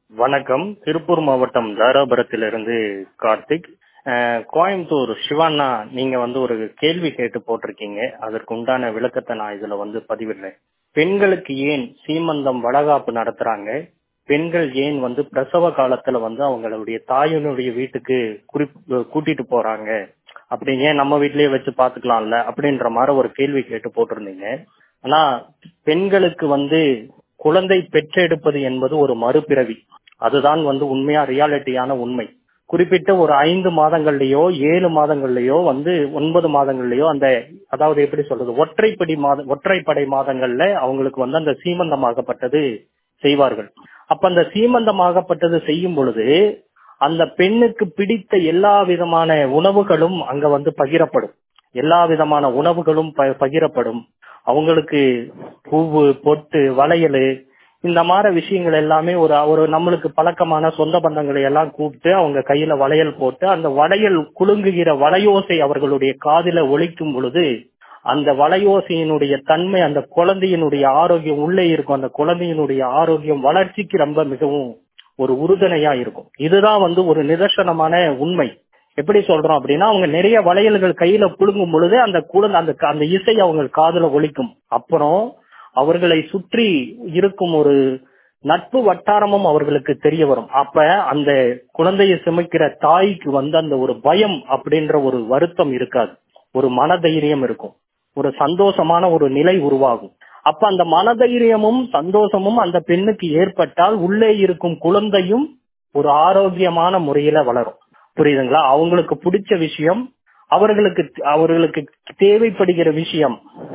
வணக்கம் திருப்பூர் மாவட்டம் தாராபுரத்திலிருந்து கார்த்திக் அஹ், கோயம்புத்தூர் சிவானா நீங்க வந்து ஒரு கேள்வி கேட்டு போட்டிருக்கீங்க அதற்கு உண்டான விளக்கத்தை நான் இதுல வந்து பதிவிடுறேன் பெண்களுக்கு ஏன் சீமந்தம் வளகாப்பு நடத்துறாங்க பெண்கள் ஏன் வந்து பிரசவ காலத்துல வந்து அவங்களுடைய தாயினுடைய வீட்டுக்கு குறிப் கூட்டிட்டு போறாங்க அப்படி ஏன் நம்ம வீட்லயே வச்சு பாத்துக்கலாம்ல அப்படின்ற மாதிரி ஒரு கேள்வி கேட்டு போட்டிருந்தீங்க ஆனா பெண்களுக்கு வந்து குழந்தை பெற்றெடுப்பது என்பது ஒரு மறுபிறவி அதுதான் வந்து உண்மையா ரியாலிட்டியான உண்மை குறிப்பிட்ட ஒரு ஐந்து மாதங்கள்லயோ ஏழு மாதங்கள்லயோ வந்து ஒன்பது மாதங்கள்லயோ அந்த அதாவது எப்படி சொல்றது ஒற்றைப்படி மாத ஒற்றைப்படை மாதங்கள்ல அவங்களுக்கு வந்து அந்த சீமந்தமாகப்பட்டது செய்வார்கள் அப்ப அந்த சீமந்தமாகப்பட்டது செய்யும் பொழுது அந்த பெண்ணுக்கு பிடித்த எல்லா விதமான உணவுகளும் அங்க வந்து பகிரப்படும் எல்லா விதமான உணவுகளும் ப- பகிரப்படும் அவங்களுக்கு பூவு பொட்டு வளையல் இந்த மாதிரி விஷயங்கள் எல்லாமே ஒரு ஒரு நம்மளுக்கு பழக்கமான சொந்த பந்தங்களை எல்லாம் கூப்பிட்டு அவங்க கையில வளையல் போட்டு அந்த வளையல் குலுங்குகிற வளையோசை அவர்களுடைய காதில ஒலிக்கும் பொழுது அந்த வளையோசையினுடைய தன்மை அந்த குழந்தையினுடைய ஆரோக்கியம் உள்ளே இருக்கும் அந்த குழந்தையினுடைய ஆரோக்கியம் வளர்ச்சிக்கு ரொம்ப மிகவும் ஒரு உறுதுணையா இருக்கும் இதுதான் வந்து ஒரு நிதர்சனமான உண்மை எப்படி சொல்றோம் அப்படின்னா அவங்க நிறைய வளையல்கள் கையில புழுங்கும் பொழுது அந்த குழந்தை அந்த அந்த இசை அவங்க காதுல ஒலிக்கும் அப்புறம் அவர்களை சுற்றி இருக்கும் ஒரு நட்பு வட்டாரமும் அவர்களுக்கு தெரிய வரும் அப்ப அந்த குழந்தையை சுமக்கிற தாய்க்கு வந்து அந்த ஒரு பயம் அப்படின்ற ஒரு வருத்தம் இருக்காது ஒரு மனதைரியம் இருக்கும் ஒரு சந்தோஷமான ஒரு நிலை உருவாகும் அப்ப அந்த மனதைரியமும் சந்தோஷமும் அந்த பெண்ணுக்கு ஏற்பட்டால் உள்ளே இருக்கும் குழந்தையும் ஒரு ஆரோக்கியமான முறையில வளரும் புரியுதுங்களா அவங்களுக்கு பிடிச்ச விஷயம் அவர்களுக்கு அவர்களுக்கு தேவைப்படுகிற விஷயம்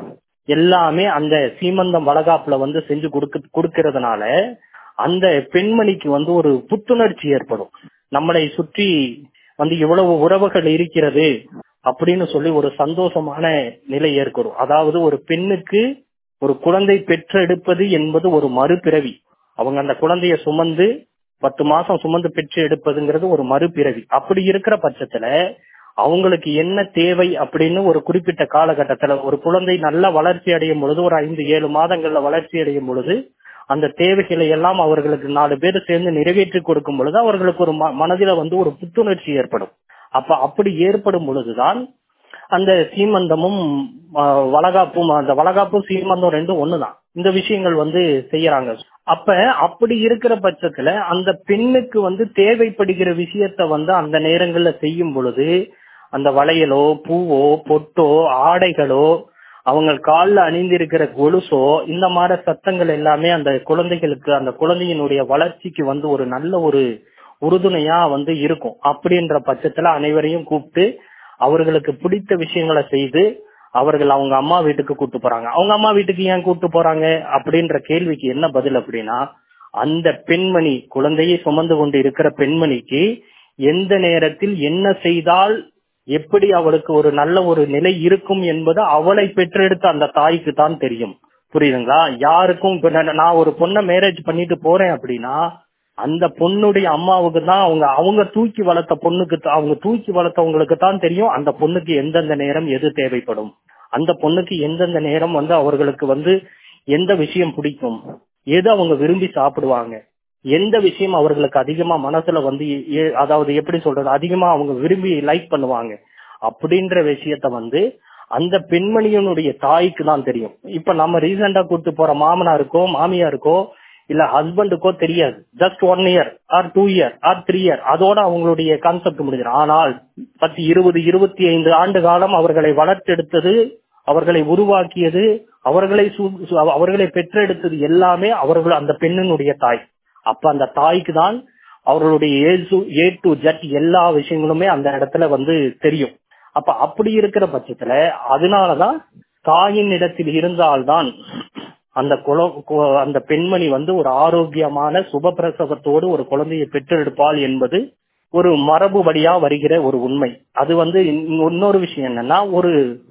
எல்லாமே அந்த சீமந்தம் வளகாப்புல வந்து செஞ்சு கொடுக்க கொடுக்கறதுனால அந்த பெண்மணிக்கு வந்து ஒரு புத்துணர்ச்சி ஏற்படும் நம்மளை சுற்றி வந்து இவ்வளவு உறவுகள் இருக்கிறது அப்படின்னு சொல்லி ஒரு சந்தோஷமான நிலை ஏற்படும் அதாவது ஒரு பெண்ணுக்கு ஒரு குழந்தை பெற்றெடுப்பது என்பது ஒரு மறுபிறவி அவங்க அந்த குழந்தைய சுமந்து பத்து மாசம் சுமந்து பெற்று எடுப்பதுங்கிறது ஒரு மறுபிறவி அப்படி இருக்கிற பட்சத்துல அவங்களுக்கு என்ன தேவை அப்படின்னு ஒரு குறிப்பிட்ட காலகட்டத்துல ஒரு குழந்தை நல்ல வளர்ச்சி அடையும் பொழுது ஒரு ஐந்து ஏழு மாதங்கள்ல வளர்ச்சி அடையும் பொழுது அந்த தேவைகளை எல்லாம் அவர்களுக்கு நாலு பேர் சேர்ந்து நிறைவேற்றி கொடுக்கும் பொழுது அவர்களுக்கு ஒரு ம- மனதில வந்து ஒரு புத்துணர்ச்சி ஏற்படும் அப்ப அப்படி ஏற்படும் பொழுதுதான் அந்த சீமந்தமும் ஆ, வளகாப்பும் அந்த வளகாப்பும் சீமந்தம் ரெண்டும் ஒண்ணுதான் இந்த விஷயங்கள் வந்து செய்யறாங்க அப்ப அப்படி இருக்கிற பட்சத்துல அந்த பெண்ணுக்கு வந்து தேவைப்படுகிற விஷயத்த வந்து அந்த நேரங்கள்ல செய்யும் பொழுது அந்த வளையலோ பூவோ பொட்டோ ஆடைகளோ அவங்க கால்ல அணிந்திருக்கிற கொலுசோ இந்த மாதிரி சத்தங்கள் எல்லாமே அந்த குழந்தைகளுக்கு அந்த குழந்தையினுடைய வளர்ச்சிக்கு வந்து ஒரு நல்ல ஒரு உறுதுணையா வந்து இருக்கும் அப்படின்ற பட்சத்துல அனைவரையும் கூப்பிட்டு அவர்களுக்கு பிடித்த விஷயங்களை செய்து அவர்கள் அவங்க அம்மா வீட்டுக்கு கூட்டு போறாங்க அவங்க அம்மா வீட்டுக்கு ஏன் கூட்டு போறாங்க அப்படின்ற கேள்விக்கு என்ன பதில் அப்படின்னா அந்த பெண்மணி குழந்தையை சுமந்து கொண்டு இருக்கிற பெண்மணிக்கு எந்த நேரத்தில் என்ன செய்தால் எப்படி அவளுக்கு ஒரு நல்ல ஒரு நிலை இருக்கும் என்பது அவளை பெற்றெடுத்த அந்த தாய்க்கு தான் தெரியும் புரியுதுங்களா யாருக்கும் இப்ப நான் நான் ஒரு பொண்ணை மேரேஜ் பண்ணிட்டு போறேன் அப்படின்னா அந்த பொண்ணுடைய அம்மாவுக்கு தான் அவங்க அவங்க தூக்கி வளர்த்த பொண்ணுக்கு தான்- அவங்க தூக்கி வளர்த்தவங்களுக்கு தான் தெரியும் அந்த பொண்ணுக்கு எந்தெந்த நேரம் எது தேவைப்படும் அந்த பொண்ணுக்கு எந்தெந்த நேரம் வந்து அவர்களுக்கு வந்து எந்த விஷயம் பிடிக்கும் எது அவங்க விரும்பி சாப்பிடுவாங்க எந்த விஷயம் அவர்களுக்கு அதிகமா மனசுல வந்து ஏ- அதாவது எப்படி சொல்றது அதிகமா அவங்க விரும்பி லைக் பண்ணுவாங்க அப்படின்ற விஷயத்த வந்து அந்த பெண்மணியினுடைய தாய்க்கு தான் தெரியும் இப்ப நம்ம ரீசெண்டா கூட்டு போற மாமனாருக்கோ மாமியாருக்கோ இல்ல ஹஸ்பண்டுக்கோ தெரியாது just one year or two year or three year அதோட அவங்களுடைய கான்செப்ட் முடிஞ்சிடும் ஆனால் பத்து இருபது இருபத்தி ஐந்து ஆண்டு காலம் அவர்களை வளர்த்தெடுத்தது அவர்களை உருவாக்கியது அவர்களை சு- சு- அவர்களை பெற்றெடுத்தது எல்லாமே அவர்கள் அந்த பெண்ணினுடைய தாய் அப்ப அந்த தாய்க்கு தான் அவர்களுடைய ஏ டு ஜெட் எல்லா விஷயங்களுமே அந்த இடத்துல வந்து தெரியும் அப்ப அப்படி இருக்கிற பட்சத்துல அதனாலதான் தாயின் இடத்தில் இருந்தால்தான் அந்த குல கு- அந்த பெண்மணி வந்து ஒரு ஆரோக்கியமான சுபப்பிரசவத்தோடு ஒரு குழந்தையை பெற்றெடுப்பாள் என்பது ஒரு மரபு வழியா வருகிற ஒரு உண்மை அது வந்து இன்- இன்னொரு விஷயம் என்னன்னா ஒரு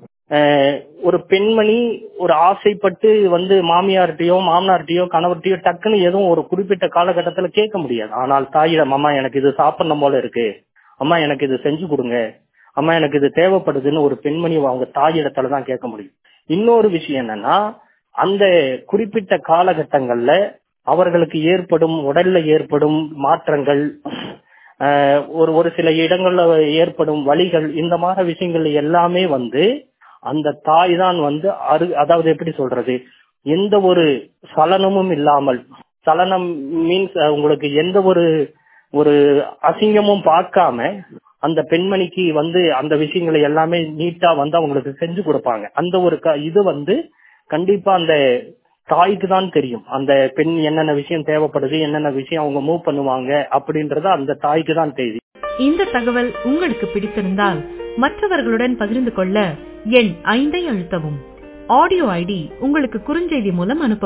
அஹ், ஒரு பெண்மணி ஒரு ஆசைப்பட்டு வந்து மாமியார்கிட்டயோ மாமனார்கிட்டயோ கணவர்கிட்டயோ டக்குன்னு எதுவும் ஒரு குறிப்பிட்ட காலகட்டத்துல கேட்க முடியாது ஆனால் தாயிடம் அம்மா எனக்கு இது சாப்பிடணும் போல இருக்கு அம்மா எனக்கு இது செஞ்சு கொடுங்க அம்மா எனக்கு இது தேவைப்படுதுன்னு ஒரு பெண்மணி அவங்க தாயிடத்துல தான் கேட்க முடியும் இன்னொரு விஷயம் என்னன்னா அந்த குறிப்பிட்ட காலகட்டங்கள்ல அவர்களுக்கு ஏற்படும் உடல்ல ஏற்படும் மாற்றங்கள் ஆஹ் ஒரு ஒரு சில இடங்கள்ல ஏற்படும் வலிகள் இந்த மாதிரி விஷயங்கள் எல்லாமே வந்து அந்த தாய் தான் வந்து அரு அதாவது எப்படி சொல்றது எந்த ஒரு சலனமும் இல்லாமல் சலனம் மீன்ஸ் உங்களுக்கு எந்த ஒரு ஒரு அசிங்கமும் பார்க்காம அந்த பெண்மணிக்கு வந்து அந்த விஷயங்களை எல்லாமே நீட்டா வந்து அவங்களுக்கு செஞ்சு கொடுப்பாங்க அந்த ஒரு க- இது வந்து கண்டிப்பா அந்த தாய்க்கு தான் தெரியும் அந்த பெண் என்னென்ன விஷயம் தேவைப்படுது என்னென்ன விஷயம் அவங்க மூவ் பண்ணுவாங்க அப்படின்றது அந்த தாய்க்கு தான் தெரியும் இந்த தகவல் உங்களுக்கு பிடித்திருந்தால் மற்றவர்களுடன் பகிர்ந்து கொள்ள எண் ஐந்தை அழுத்தவும் ஆடியோ ஐடி உங்களுக்கு குறுஞ்செய்தி மூலம் அனுப்ப